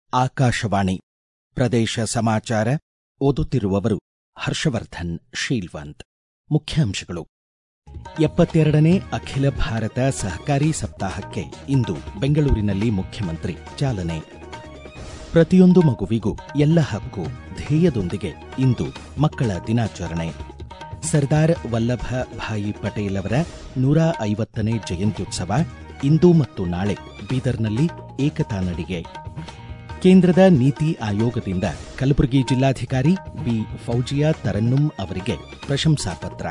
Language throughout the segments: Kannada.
ಆಕಾಶವಾಣಿ ಪ್ರದೇಶ ಸಮಾಚಾರ ಓದುತ್ತಿರುವವರು ಹರ್ಷವರ್ಧನ್ ಶೀಲ್ವಂತ್ ಮುಖ್ಯಾಂಶಗಳು ಎಪ್ಪತ್ತೆರಡನೇ ಅಖಿಲ ಭಾರತ ಸಹಕಾರಿ ಸಪ್ತಾಹಕ್ಕೆ ಇಂದು ಬೆಂಗಳೂರಿನಲ್ಲಿ ಮುಖ್ಯಮಂತ್ರಿ ಚಾಲನೆ ಪ್ರತಿಯೊಂದು ಮಗುವಿಗೂ ಎಲ್ಲ ಹಕ್ಕು ಧ್ಯೇಯದೊಂದಿಗೆ ಇಂದು ಮಕ್ಕಳ ದಿನಾಚರಣೆ ಸರ್ದಾರ್ ವಲ್ಲಭ ಭಾಯಿ ಪಟೇಲ್ ಅವರ ನೂರ ಐವತ್ತನೇ ಜಯಂತ್ಯುತ್ಸವ ಇಂದು ಮತ್ತು ನಾಳೆ ಬೀದರ್ನಲ್ಲಿ ಏಕತಾ ನಡಿಗೆ ಕೇಂದ್ರದ ನೀತಿ ಆಯೋಗದಿಂದ ಕಲಬುರಗಿ ಜಿಲ್ಲಾಧಿಕಾರಿ ಬಿ ಫೌಜಿಯಾ ತರನ್ನುಂ ಅವರಿಗೆ ಪ್ರಶಂಸಾ ಪತ್ರ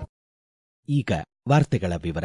ಈಗ ವಾರ್ತೆಗಳ ವಿವರ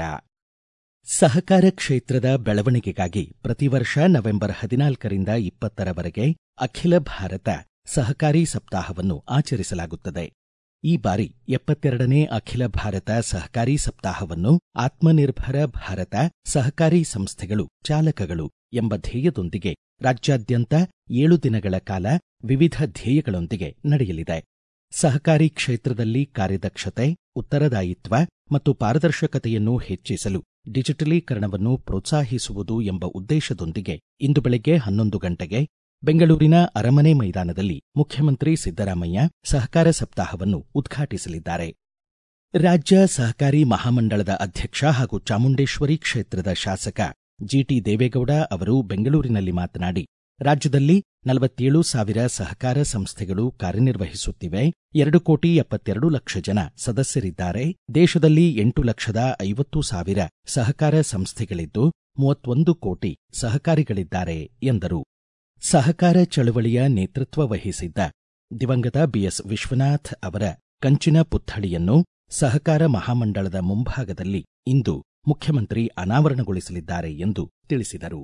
ಸಹಕಾರ ಕ್ಷೇತ್ರದ ಬೆಳವಣಿಗೆಗಾಗಿ ಪ್ರತಿ ವರ್ಷ ನವೆಂಬರ್ ಹದಿನಾಲ್ಕರಿಂದ ಇಪ್ಪತ್ತರವರೆಗೆ ಅಖಿಲ ಭಾರತ ಸಹಕಾರಿ ಸಪ್ತಾಹವನ್ನು ಆಚರಿಸಲಾಗುತ್ತದೆ ಈ ಬಾರಿ ಎಪ್ಪತ್ತೆರಡನೇ ಅಖಿಲ ಭಾರತ ಸಹಕಾರಿ ಸಪ್ತಾಹವನ್ನು ಆತ್ಮನಿರ್ಭರ ಭಾರತ ಸಹಕಾರಿ ಸಂಸ್ಥೆಗಳು ಚಾಲಕಗಳು ಎಂಬ ಧ್ಯೇಯದೊಂದಿಗೆ ರಾಜ್ಯಾದ್ಯಂತ ಏಳು ದಿನಗಳ ಕಾಲ ವಿವಿಧ ಧ್ಯೇಯಗಳೊಂದಿಗೆ ನಡೆಯಲಿದೆ ಸಹಕಾರಿ ಕ್ಷೇತ್ರದಲ್ಲಿ ಕಾರ್ಯದಕ್ಷತೆ ಉತ್ತರದಾಯಿತ್ವ ಮತ್ತು ಪಾರದರ್ಶಕತೆಯನ್ನು ಹೆಚ್ಚಿಸಲು ಡಿಜಿಟಲೀಕರಣವನ್ನು ಪ್ರೋತ್ಸಾಹಿಸುವುದು ಎಂಬ ಉದ್ದೇಶದೊಂದಿಗೆ ಇಂದು ಬೆಳಗ್ಗೆ ಹನ್ನೊಂದು ಗಂಟೆಗೆ ಬೆಂಗಳೂರಿನ ಅರಮನೆ ಮೈದಾನದಲ್ಲಿ ಮುಖ್ಯಮಂತ್ರಿ ಸಿದ್ದರಾಮಯ್ಯ ಸಹಕಾರ ಸಪ್ತಾಹವನ್ನು ಉದ್ಘಾಟಿಸಲಿದ್ದಾರೆ ರಾಜ್ಯ ಸಹಕಾರಿ ಮಹಾಮಂಡಳದ ಅಧ್ಯಕ್ಷ ಹಾಗೂ ಚಾಮುಂಡೇಶ್ವರಿ ಕ್ಷೇತ್ರದ ಶಾಸಕ ಜಿಟಿ ದೇವೇಗೌಡ ಅವರು ಬೆಂಗಳೂರಿನಲ್ಲಿ ಮಾತನಾಡಿ ರಾಜ್ಯದಲ್ಲಿ ನಲವತ್ತೇಳು ಸಾವಿರ ಸಹಕಾರ ಸಂಸ್ಥೆಗಳು ಕಾರ್ಯನಿರ್ವಹಿಸುತ್ತಿವೆ ಎರಡು ಕೋಟಿ ಎಪ್ಪತ್ತೆರಡು ಲಕ್ಷ ಜನ ಸದಸ್ಯರಿದ್ದಾರೆ ದೇಶದಲ್ಲಿ ಎಂಟು ಲಕ್ಷದ ಐವತ್ತು ಸಾವಿರ ಸಹಕಾರ ಸಂಸ್ಥೆಗಳಿದ್ದು ಮೂವತ್ತೊಂದು ಕೋಟಿ ಸಹಕಾರಿಗಳಿದ್ದಾರೆ ಎಂದರು ಸಹಕಾರ ಚಳವಳಿಯ ನೇತೃತ್ವ ವಹಿಸಿದ್ದ ದಿವಂಗತ ಬಿಎಸ್ ವಿಶ್ವನಾಥ್ ಅವರ ಕಂಚಿನ ಪುತ್ಥಳಿಯನ್ನು ಸಹಕಾರ ಮಹಾಮಂಡಳದ ಮುಂಭಾಗದಲ್ಲಿ ಇಂದು ಮುಖ್ಯಮಂತ್ರಿ ಅನಾವರಣಗೊಳಿಸಲಿದ್ದಾರೆ ಎಂದು ತಿಳಿಸಿದರು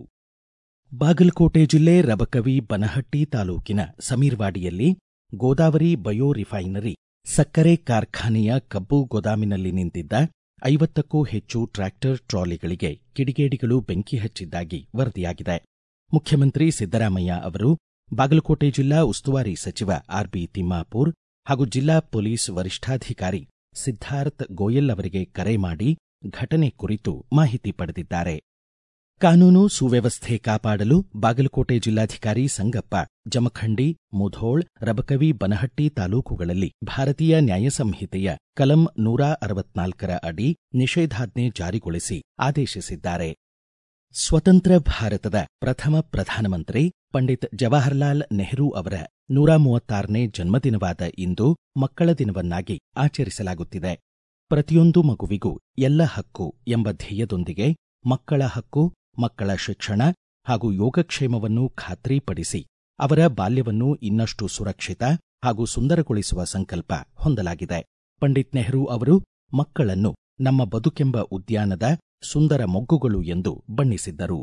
ಬಾಗಲಕೋಟೆ ಜಿಲ್ಲೆ ರಬಕವಿ ಬನಹಟ್ಟಿ ತಾಲೂಕಿನ ಸಮೀರ್ವಾಡಿಯಲ್ಲಿ ಗೋದಾವರಿ ಬಯೋ ರಿಫೈನರಿ ಸಕ್ಕರೆ ಕಾರ್ಖಾನೆಯ ಕಬ್ಬು ಗೋದಾಮಿನಲ್ಲಿ ನಿಂತಿದ್ದ ಐವತ್ತಕ್ಕೂ ಹೆಚ್ಚು ಟ್ರ್ಯಾಕ್ಟರ್ ಟ್ರಾಲಿಗಳಿಗೆ ಕಿಡಿಗೇಡಿಗಳು ಬೆಂಕಿ ಹಚ್ಚಿದ್ದಾಗಿ ವರದಿಯಾಗಿದೆ ಮುಖ್ಯಮಂತ್ರಿ ಸಿದ್ದರಾಮಯ್ಯ ಅವರು ಬಾಗಲಕೋಟೆ ಜಿಲ್ಲಾ ಉಸ್ತುವಾರಿ ಸಚಿವ ಆರ್ಬಿ ತಿಮ್ಮಾಪೂರ್ ಹಾಗೂ ಜಿಲ್ಲಾ ಪೊಲೀಸ್ ವರಿಷ್ಠಾಧಿಕಾರಿ ಸಿದ್ಧಾರ್ಥ್ ಗೋಯಲ್ ಅವರಿಗೆ ಕರೆ ಮಾಡಿ ಘಟನೆ ಕುರಿತು ಮಾಹಿತಿ ಪಡೆದಿದ್ದಾರೆ ಕಾನೂನು ಸುವ್ಯವಸ್ಥೆ ಕಾಪಾಡಲು ಬಾಗಲಕೋಟೆ ಜಿಲ್ಲಾಧಿಕಾರಿ ಸಂಗಪ್ಪ ಜಮಖಂಡಿ ಮುಧೋಳ್ ರಬಕವಿ ಬನಹಟ್ಟಿ ತಾಲೂಕುಗಳಲ್ಲಿ ಭಾರತೀಯ ನ್ಯಾಯ ಸಂಹಿತೆಯ ಕಲಂ ನೂರ ಅರವತ್ನಾಲ್ಕರ ಅಡಿ ನಿಷೇಧಾಜ್ಞೆ ಜಾರಿಗೊಳಿಸಿ ಆದೇಶಿಸಿದ್ದಾರೆ ಸ್ವತಂತ್ರ ಭಾರತದ ಪ್ರಥಮ ಪ್ರಧಾನಮಂತ್ರಿ ಪಂಡಿತ್ ಜವಾಹರ್ಲಾಲ್ ನೆಹರು ಅವರ ನೂರ ಮೂವತ್ತಾರನೇ ಜನ್ಮದಿನವಾದ ಇಂದು ಮಕ್ಕಳ ದಿನವನ್ನಾಗಿ ಆಚರಿಸಲಾಗುತ್ತಿದೆ ಪ್ರತಿಯೊಂದು ಮಗುವಿಗೂ ಎಲ್ಲ ಹಕ್ಕು ಎಂಬ ಧ್ಯೇಯದೊಂದಿಗೆ ಮಕ್ಕಳ ಹಕ್ಕು ಮಕ್ಕಳ ಶಿಕ್ಷಣ ಹಾಗೂ ಯೋಗಕ್ಷೇಮವನ್ನು ಖಾತ್ರಿಪಡಿಸಿ ಅವರ ಬಾಲ್ಯವನ್ನು ಇನ್ನಷ್ಟು ಸುರಕ್ಷಿತ ಹಾಗೂ ಸುಂದರಗೊಳಿಸುವ ಸಂಕಲ್ಪ ಹೊಂದಲಾಗಿದೆ ಪಂಡಿತ್ ನೆಹರು ಅವರು ಮಕ್ಕಳನ್ನು ನಮ್ಮ ಬದುಕೆಂಬ ಉದ್ಯಾನದ ಸುಂದರ ಮೊಗ್ಗುಗಳು ಎಂದು ಬಣ್ಣಿಸಿದ್ದರು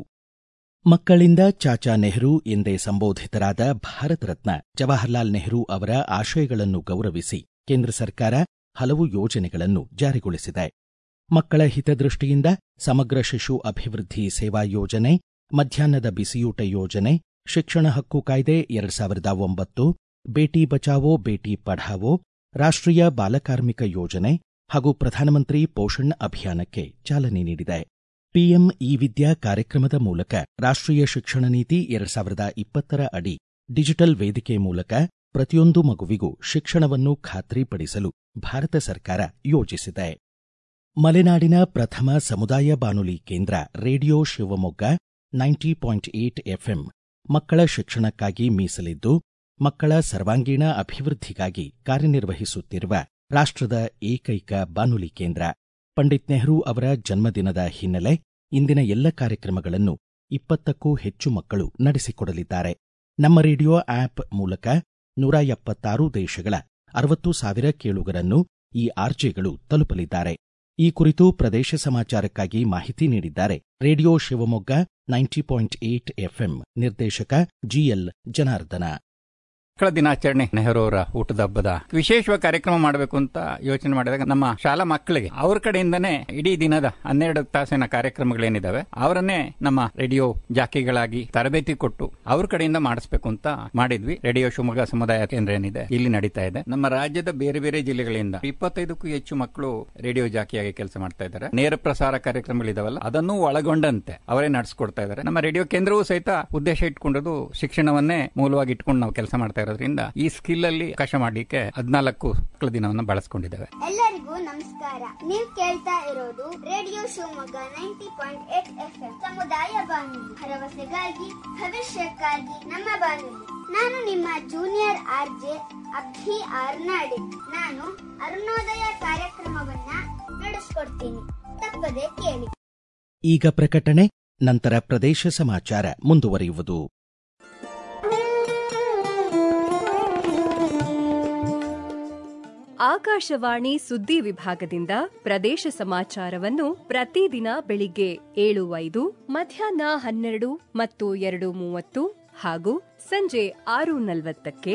ಮಕ್ಕಳಿಂದ ಚಾಚಾ ನೆಹರು ಎಂದೇ ಸಂಬೋಧಿತರಾದ ಭಾರತ ರತ್ನ ಜವಾಹರ್ಲಾಲ್ ನೆಹರು ಅವರ ಆಶಯಗಳನ್ನು ಗೌರವಿಸಿ ಕೇಂದ್ರ ಸರ್ಕಾರ ಹಲವು ಯೋಜನೆಗಳನ್ನು ಜಾರಿಗೊಳಿಸಿದೆ ಮಕ್ಕಳ ಹಿತದೃಷ್ಟಿಯಿಂದ ಸಮಗ್ರ ಶಿಶು ಅಭಿವೃದ್ಧಿ ಸೇವಾ ಯೋಜನೆ ಮಧ್ಯಾಹ್ನದ ಬಿಸಿಯೂಟ ಯೋಜನೆ ಶಿಕ್ಷಣ ಹಕ್ಕು ಕಾಯ್ದೆ ಎರಡ್ ಸಾವಿರದ ಒಂಬತ್ತು ಬೇಟಿ ಬಚಾವೋ ಬೇಟಿ ಪಢಾವೋ ರಾಷ್ಟ್ರೀಯ ಬಾಲಕಾರ್ಮಿಕ ಯೋಜನೆ ಹಾಗೂ ಪ್ರಧಾನಮಂತ್ರಿ ಪೋಷಣ್ ಅಭಿಯಾನಕ್ಕೆ ಚಾಲನೆ ನೀಡಿದೆ ಪಿಎಂ ಇ ವಿದ್ಯಾ ಕಾರ್ಯಕ್ರಮದ ಮೂಲಕ ರಾಷ್ಟ್ರೀಯ ಶಿಕ್ಷಣ ನೀತಿ ಎರಡ್ ಸಾವಿರದ ಇಪ್ಪತ್ತರ ಅಡಿ ಡಿಜಿಟಲ್ ವೇದಿಕೆ ಮೂಲಕ ಪ್ರತಿಯೊಂದು ಮಗುವಿಗೂ ಶಿಕ್ಷಣವನ್ನು ಖಾತ್ರಿಪಡಿಸಲು ಭಾರತ ಸರ್ಕಾರ ಯೋಜಿಸಿದೆ ಮಲೆನಾಡಿನ ಪ್ರಥಮ ಸಮುದಾಯ ಬಾನುಲಿ ಕೇಂದ್ರ radio Shivamogga ninety point eight FM ಮಕ್ಕಳ ಶಿಕ್ಷಣಕ್ಕಾಗಿ ಮೀಸಲಿದ್ದು ಮಕ್ಕಳ ಸರ್ವಾಂಗೀಣ ಅಭಿವೃದ್ಧಿಗಾಗಿ ಕಾರ್ಯನಿರ್ವಹಿಸುತ್ತಿರುವ ರಾಷ್ಟ್ರದ ಏಕೈಕ ಬಾನುಲಿ ಕೇಂದ್ರ ಪಂಡಿತ್ ನೆಹರು ಅವರ ಜನ್ಮದಿನದ ಹಿನ್ನೆಲೆ ಇಂದಿನ ಎಲ್ಲ ಕಾರ್ಯಕ್ರಮಗಳನ್ನು ಇಪ್ಪತ್ತಕ್ಕೂ ಹೆಚ್ಚು ಮಕ್ಕಳು ನಡೆಸಿಕೊಡಲಿದ್ದಾರೆ ನಮ್ಮ ರೇಡಿಯೋ ಆಪ್ ಮೂಲಕ ನೂರ ಎಪ್ಪತ್ತಾರು ದೇಶಗಳ ಅರವತ್ತು ಸಾವಿರ ಕೇಳುಗರನ್ನು ಈ ಆರ್ಜೆಗಳು ತಲುಪಲಿದ್ದಾರೆ ಈ ಕುರಿತು ಪ್ರದೇಶ ಸಮಾಚಾರಕ್ಕಾಗಿ ಮಾಹಿತಿ ನೀಡಿದ್ದಾರೆ radio Shivamogga ninety point eight FM ನಿರ್ದೇಶಕ ಜಿಎಲ್ ಜನಾರ್ದನ ಮಕ್ಕಳ ದಿನಾಚರಣೆ ನೆಹರು ಅವರ ಊಟದ ಹಬ್ಬದ ವಿಶೇಷವಾಗಿ ಕಾರ್ಯಕ್ರಮ ಮಾಡಬೇಕು ಅಂತ ಯೋಚನೆ ಮಾಡಿದಾಗ ನಮ್ಮ ಶಾಲಾ ಮಕ್ಕಳಿಗೆ ಅವ್ರ ಕಡೆಯಿಂದನೇ ಇಡೀ ದಿನದ ಹನ್ನೆರಡು ತಾಸಿನ ಕಾರ್ಯಕ್ರಮಗಳೇನಿದಾವೆ ಅವರನ್ನೇ ನಮ್ಮ ರೇಡಿಯೋ ಜಾಕಿಗಳಾಗಿ ತರಬೇತಿ ಕೊಟ್ಟು ಅವ್ರ ಕಡೆಯಿಂದ ಮಾಡಿಸ್ಬೇಕು ಅಂತ ಮಾಡಿದ್ವಿ ರೇಡಿಯೋ ಶಿವಮೊಗ್ಗ ಸಮುದಾಯ ಕೇಂದ್ರ ಏನಿದೆ ಇಲ್ಲಿ ನಡೀತಾ ಇದೆ ನಮ್ಮ ರಾಜ್ಯದ ಬೇರೆ ಬೇರೆ ಜಿಲ್ಲೆಗಳಿಂದ ಇಪ್ಪತ್ತೈದಕ್ಕೂ ಹೆಚ್ಚು ಮಕ್ಕಳು ರೇಡಿಯೋ ಜಾಕಿಯಾಗಿ ಕೆಲಸ ಮಾಡ್ತಾ ಇದ್ದಾರೆ ನೇರ ಪ್ರಸಾರ ಕಾರ್ಯಕ್ರಮಗಳಿದಾವಲ್ಲ ಅದನ್ನು ಒಳಗೊಂಡಂತೆ ಅವರೇ ನಡೆಸ್ಕೊಡ್ತಾ ಇದ್ದಾರೆ ನಮ್ಮ ರೇಡಿಯೋ ಕೇಂದ್ರವೂ ಸಹಿತ ಉದ್ದೇಶ ಇಟ್ಕೊಂಡದು ಶಿಕ್ಷಣವನ್ನೇ ಮೂಲವಾಗಿ ಇಟ್ಕೊಂಡು ನಾವು ಕೆಲಸ ಮಾಡ್ತಾ ಇರೋದ್ರಿಂದ ಈ ಸ್ಕಿಲ್ ಅಲ್ಲಿ ಅವಕಾಶ ಮಾಡಲಿಕ್ಕೆ ಹದಿನಾಲ್ಕು ಮಕ್ಕಳ ದಿನವನ್ನು ಬಳಸ್ಕೊಂಡಿದ್ದೇವೆ ಎಲ್ಲರಿಗೂ ನಮಸ್ಕಾರ ನೀವು ಕೇಳ್ತಾ ಇರೋದು radio Shivamogga ninety point eight F M ಸಮುದಾಯ ಬಾನುಲಿ ಭರವಸೆಗಾಗಿ ಭವಿಷ್ಯಕ್ಕಾಗಿ ನಮ್ಮ ಬಾನುಲಿ ನಾನು ನಿಮ್ಮ ಜೂನಿಯರ್ ಆರ್ ಜೆ ಅಭಿ ಆರ್ ನಾಡಿ ನಾನು ಅರುಣೋದಯ ಕಾರ್ಯಕ್ರಮವನ್ನ ನಡೆಸ್ಕೊಡ್ತೀನಿ ತಪ್ಪದೆ ಕೇಳಿ ಈಗ ಪ್ರಕಟಣೆ ನಂತರ ಪ್ರದೇಶ ಸಮಾಚಾರ ಮುಂದುವರಿಯುವುದು ಆಕಾಶವಾಣಿ ಸುದ್ದಿ ವಿಭಾಗದಿಂದ ಪ್ರದೇಶ ಸಮಾಚಾರವನ್ನು ಪ್ರತಿದಿನ ಬೆಳಿಗ್ಗೆ ಏಳು ಐದು ಮಧ್ಯಾಹ್ನ ಹನ್ನೆರಡು ಮತ್ತು ಎರಡು ಮೂವತ್ತು ಹಾಗೂ ಸಂಜೆ ಆರು ನಲವತ್ತಕ್ಕೆ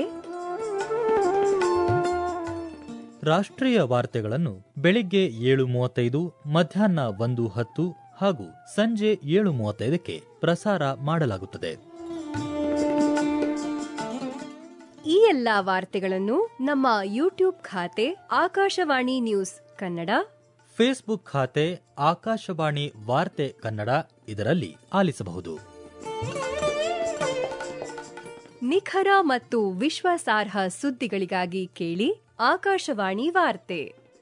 ರಾಷ್ಟ್ರೀಯ ವಾರ್ತೆಗಳನ್ನು ಬೆಳಿಗ್ಗೆ ಏಳು ಮೂವತ್ತೈದು ಮಧ್ಯಾಹ್ನ ಒಂದು ಹತ್ತು ಹಾಗೂ ಸಂಜೆ ಏಳು ಮೂವತ್ತೈದಕ್ಕೆ ಪ್ರಸಾರ ಮಾಡಲಾಗುತ್ತದೆ ಈ ಎಲ್ಲಾ ವಾರ್ತೆಗಳನ್ನು ನಮ್ಮ ಯೂಟ್ಯೂಬ್ ಖಾತೆ ಆಕಾಶವಾಣಿ ನ್ಯೂಸ್ ಕನ್ನಡ ಫೇಸ್ಬುಕ್ ಖಾತೆ ಆಕಾಶವಾಣಿ ವಾರ್ತೆ ಕನ್ನಡ ಇದರಲ್ಲಿ ಆಲಿಸಬಹುದು ನಿಖರ ಮತ್ತು ವಿಶ್ವಾಸಾರ್ಹ ಸುದ್ದಿಗಳಿಗಾಗಿ ಕೇಳಿ ಆಕಾಶವಾಣಿ ವಾರ್ತೆ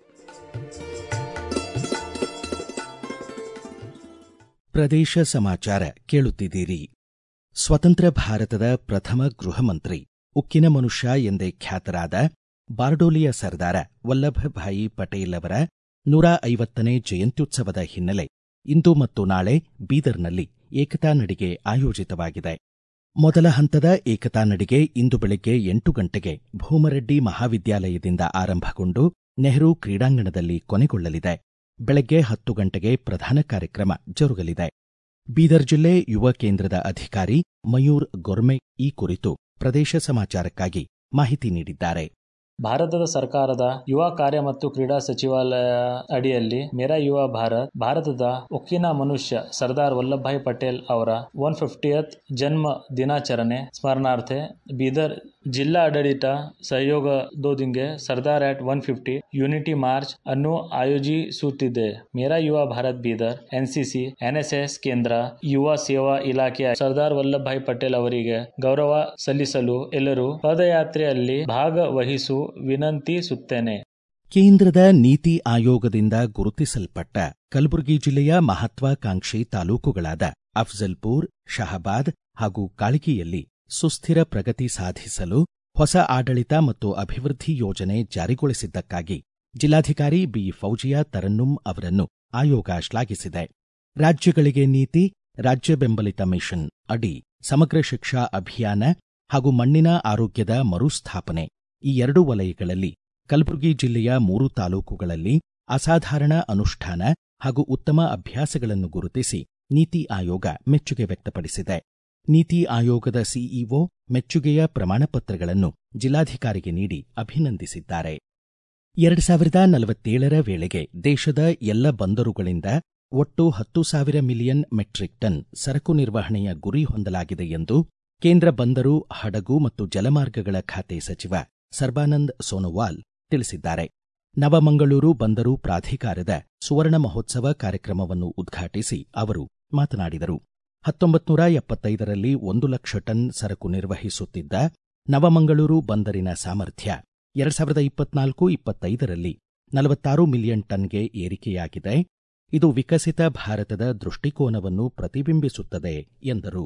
ಪ್ರದೇಶ ಸಮಾಚಾರ ಕೇಳುತ್ತಿದ್ದೀರಿ ಸ್ವತಂತ್ರ ಭಾರತದ ಪ್ರಥಮ ಗೃಹ ಮಂತ್ರಿ ಉಕ್ಕಿನ ಮನುಷ್ಯ ಎಂದೇ ಖ್ಯಾತರಾದ ಬಾರ್ಡೋಲಿಯ ಸರ್ದಾರ ವಲ್ಲಭಭಾಯಿ ಪಟೇಲ್ ಅವರ ನೂರ ಐವತ್ತನೇ ಜಯಂತ್ಯುತ್ಸವದ ಹಿನ್ನೆಲೆ ಇಂದು ಮತ್ತು ನಾಳೆ ಬೀದರ್ನಲ್ಲಿ ಏಕತಾ ನಡಿಗೆ ಆಯೋಜಿತವಾಗಿದೆ ಮೊದಲ ಹಂತದ ಏಕತಾ ನಡಿಗೆ ಇಂದು ಬೆಳಗ್ಗೆ ಎಂಟು ಗಂಟೆಗೆ ಭೂಮರೆಡ್ಡಿ ಮಹಾವಿದ್ಯಾಲಯದಿಂದ ಆರಂಭಗೊಂಡು ನೆಹರು ಕ್ರೀಡಾಂಗಣದಲ್ಲಿ ಕೊನೆಗೊಳ್ಳಲಿದೆ ಬೆಳಗ್ಗೆ ಹತ್ತು ಗಂಟೆಗೆ ಪ್ರಧಾನ ಕಾರ್ಯಕ್ರಮ ಜರುಗಲಿದೆ ಬೀದರ್ ಜಿಲ್ಲೆ ಯುವ ಕೇಂದ್ರದ ಅಧಿಕಾರಿ ಮಯೂರ್ ಗೊರ್ಮೆ ಈ ಕುರಿತು ಪ್ರದೇಶ ಸಮಾಚಾರಕ್ಕಾಗಿ ಮಾಹಿತಿ ನೀಡಿದ್ದಾರೆ ಭಾರತದ ಸರ್ಕಾರದ ಯುವ ಕಾರ್ಯ ಮತ್ತು ಕ್ರೀಡಾ ಸಚಿವಾಲಯ ಅಡಿಯಲ್ಲಿ ಮೇರಾ ಯುವ ಭಾರತ್ ಭಾರತದ ಉಕ್ಕಿನ ಮನುಷ್ಯ ಸರ್ದಾರ್ ವಲ್ಲಭಭಾಯಿ ಪಟೇಲ್ ಅವರ ಒನ್ ಫಿಫ್ಟಿಯತ್ ಜನ್ಮ ದಿನಾಚರಣೆ ಸ್ಮರಣಾರ್ಥ ಬೀದರ್ ಜಿಲ್ಲಾ ಆಡಳಿತ ಸಹಯೋಗದೊಂದಿಗೆ Sardar at one fifty unity march ಅನ್ನು ಆಯೋಜಿಸುತ್ತಿದೆ ಮೇರಾ ಯುವ ಭಾರತ್ ಬೀದರ್ ಎನ್ಸಿಸಿ ಎನ್ಎಸ್ಎಸ್ ಕೇಂದ್ರ ಯುವ ಸೇವಾ ಇಲಾಖೆಯ ಸರ್ದಾರ್ ವಲ್ಲಭಭಾಯಿ ಪಟೇಲ್ ಅವರಿಗೆ ಗೌರವ ಸಲ್ಲಿಸಲು ಎಲ್ಲರೂ ಪದಯಾತ್ರೆಯಲ್ಲಿ ಭಾಗವಹಿಸು ವಿನಂತಿಸುತ್ತೇನೆ ಕೇಂದ್ರದ ನೀತಿ ಆಯೋಗದಿಂದ ಗುರುತಿಸಲ್ಪಟ್ಟ ಕಲಬುರಗಿ ಜಿಲ್ಲೆಯ ಮಹತ್ವಾಕಾಂಕ್ಷಿ ತಾಲೂಕುಗಳಾದ ಅಫ್ಜಲ್ಪುರ್ ಶಹಬಾದ್ ಹಾಗೂ ಕಾಳಗಿಯಲ್ಲಿ ಸುಸ್ಥಿರ ಪ್ರಗತಿ ಸಾಧಿಸಲು ಹೊಸ ಆಡಳಿತ ಮತ್ತು ಅಭಿವೃದ್ಧಿ ಯೋಜನೆ ಜಾರಿಗೊಳಿಸಿದ್ದಕ್ಕಾಗಿ ಜಿಲ್ಲಾಧಿಕಾರಿ ಬಿ ಫೌಜಿಯಾ ತರನ್ನುಂ ಅವರನ್ನು ಆಯೋಗ ಶ್ಲಾಘಿಸಿದೆ ರಾಜ್ಯಗಳಿಗೆ ನೀತಿ ರಾಜ್ಯ ಬೆಂಬಲಿತ ಮಿಷನ್ ಅಡಿ ಸಮಗ್ರ ಶಿಕ್ಷಾ ಅಭಿಯಾನ ಹಾಗೂ ಮಣ್ಣಿನ ಆರೋಗ್ಯದ ಮರುಸ್ಥಾಪನೆ ಈ ಎರಡು ವಲಯಗಳಲ್ಲಿ ಕಲಬುರಗಿ ಜಿಲ್ಲೆಯ ಮೂರು ತಾಲೂಕುಗಳಲ್ಲಿ ಅಸಾಧಾರಣ ಅನುಷ್ಠಾನ ಹಾಗೂ ಉತ್ತಮ ಅಭ್ಯಾಸಗಳನ್ನು ಗುರುತಿಸಿ ನೀತಿ ಆಯೋಗ ಮೆಚ್ಚುಗೆ ವ್ಯಕ್ತಪಡಿಸಿದೆ ನೀತಿ ಆಯೋಗದ ಸಿಇಒ ಮೆಚ್ಚುಗೆಯ ಪ್ರಮಾಣಪತ್ರಗಳನ್ನು ಜಿಲ್ಲಾಧಿಕಾರಿಗೆ ನೀಡಿ ಅಭಿನಂದಿಸಿದ್ದಾರೆ ಎರಡು ಸಾವಿರದ ನಲವತ್ತೇಳರ ವೇಳೆಗೆ ದೇಶದ ಎಲ್ಲ ಬಂದರುಗಳಿಂದ ಒಟ್ಟು ಹತ್ತು ಸಾವಿರ ಮಿಲಿಯನ್ ಮೆಟ್ರಿಕ್ ಟನ್ ಸರಕು ನಿರ್ವಹಣೆಯ ಗುರಿ ಹೊಂದಲಾಗಿದೆ ಎಂದು ಕೇಂದ್ರ ಬಂದರು ಹಡಗು ಮತ್ತು ಜಲಮಾರ್ಗಗಳ ಖಾತೆ ಸಚಿವ ಸರ್ಬಾನಂದ್ ಸೋನೋವಾಲ್ ತಿಳಿಸಿದ್ದಾರೆ ನವಮಂಗಳೂರು ಬಂದರು ಪ್ರಾಧಿಕಾರದ ಸುವರ್ಣ ಮಹೋತ್ಸವ ಕಾರ್ಯಕ್ರಮವನ್ನು ಉದ್ಘಾಟಿಸಿ ಅವರು ಮಾತನಾಡಿದರು ಹತ್ತೊಂಬತ್ತು ನೂರ ಎಪ್ಪತ್ತೈದರಲ್ಲಿ ಒಂದು ಲಕ್ಷ ಟನ್ ಸರಕು ನಿರ್ವಹಿಸುತ್ತಿದ್ದ ನವಮಂಗಳೂರು ಬಂದರಿನ ಸಾಮರ್ಥ್ಯ ಎರಡ್ ಸಾವಿರದ ಇಪ್ಪತ್ನಾಲ್ಕು ಇಪ್ಪತ್ತೈದರಲ್ಲಿ ನಲವತ್ತಾರು ಮಿಲಿಯನ್ ಟನ್ಗೆ ಏರಿಕೆಯಾಗಿದೆ ಇದು ವಿಕಸಿತ ಭಾರತದ ದೃಷ್ಟಿಕೋನವನ್ನು ಪ್ರತಿಬಿಂಬಿಸುತ್ತದೆ ಎಂದರು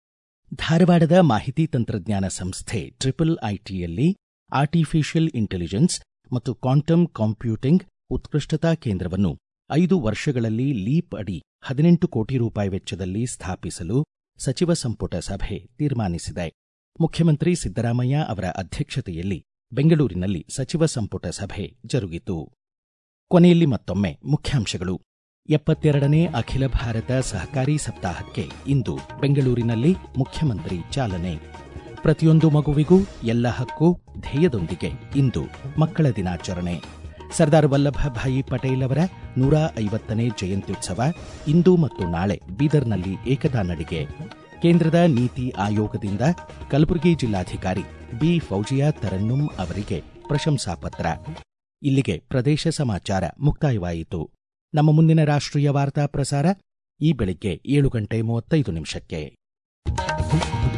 ಧಾರವಾಡದ ಮಾಹಿತಿ ತಂತ್ರಜ್ಞಾನ ಸಂಸ್ಥೆ ಟ್ರಿಪಲ್ ಐಟಿಯಲ್ಲಿ ಆರ್ಟಿಫಿಷಿಯಲ್ ಇಂಟೆಲಿಜೆನ್ಸ್ ಮತ್ತು ಕ್ವಾಂಟಮ್ ಕಾಂಪ್ಯೂಟಿಂಗ್ ಉತ್ಕೃಷ್ಟತಾ ಕೇಂದ್ರವನ್ನು ಐದು ವರ್ಷಗಳಲ್ಲಿ ಲೀಪ್ ಅಡಿ ಹದಿನೆಂಟು ಕೋಟಿ ರೂಪಾಯಿ ವೆಚ್ಚದಲ್ಲಿ ಸ್ಥಾಪಿಸಲು ಸಚಿವ ಸಂಪುಟ ಸಭೆ ತೀರ್ಮಾನಿಸಿದೆ ಮುಖ್ಯಮಂತ್ರಿ ಸಿದ್ದರಾಮಯ್ಯ ಅವರ ಅಧ್ಯಕ್ಷತೆಯಲ್ಲಿ ಬೆಂಗಳೂರಿನಲ್ಲಿ ಸಚಿವ ಸಂಪುಟ ಸಭೆ ಜರುಗಿತು ಕೊನೆಯಲ್ಲಿ ಮತ್ತೊಮ್ಮೆ ಮುಖ್ಯಾಂಶಗಳು ಎಪ್ಪತ್ತೆರಡನೇ ಅಖಿಲ ಭಾರತ ಸಹಕಾರಿ ಸಪ್ತಾಹಕ್ಕೆ ಇಂದು ಬೆಂಗಳೂರಿನಲ್ಲಿ ಮುಖ್ಯಮಂತ್ರಿ ಚಾಲನೆ ಪ್ರತಿಯೊಂದು ಮಗುವಿಗೂ ಎಲ್ಲ ಹಕ್ಕು ಧ್ಯೇಯದೊಂದಿಗೆ ಇಂದು ಮಕ್ಕಳ ದಿನಾಚರಣೆ ಸರ್ದಾರ್ ವಲ್ಲಭಭಾಯಿ ಪಟೇಲ್ ಅವರ ನೂರ ಐವತ್ತನೇ ಜಯಂತ್ಯುತ್ಸವ ಇಂದು ಮತ್ತು ನಾಳೆ ಬೀದರ್ನಲ್ಲಿ ಏಕತಾ ನಡಿಗೆ ಕೇಂದ್ರದ ನೀತಿ ಆಯೋಗದಿಂದ ಕಲಬುರಗಿ ಜಿಲ್ಲಾಧಿಕಾರಿ ಬಿ ಫೌಜಿಯಾ ತರನ್ನುಂ ಅವರಿಗೆ ಪ್ರಶಂಸಾ ಪತ್ರ ಇಲ್ಲಿಗೆ ಪ್ರದೇಶ ಸಮಾಚಾರ ಮುಕ್ತಾಯವಾಯಿತು ನಮ್ಮ ಮುಂದಿನ ರಾಷ್ಟ್ರೀಯ ವಾರ್ತಾ ಪ್ರಸಾರ ಈ ಬೆಳಿಗ್ಗೆ ಏಳು ಗಂಟೆ ಮೂವತ್ತೈದು ನಿಮಿಷಕ್ಕೆ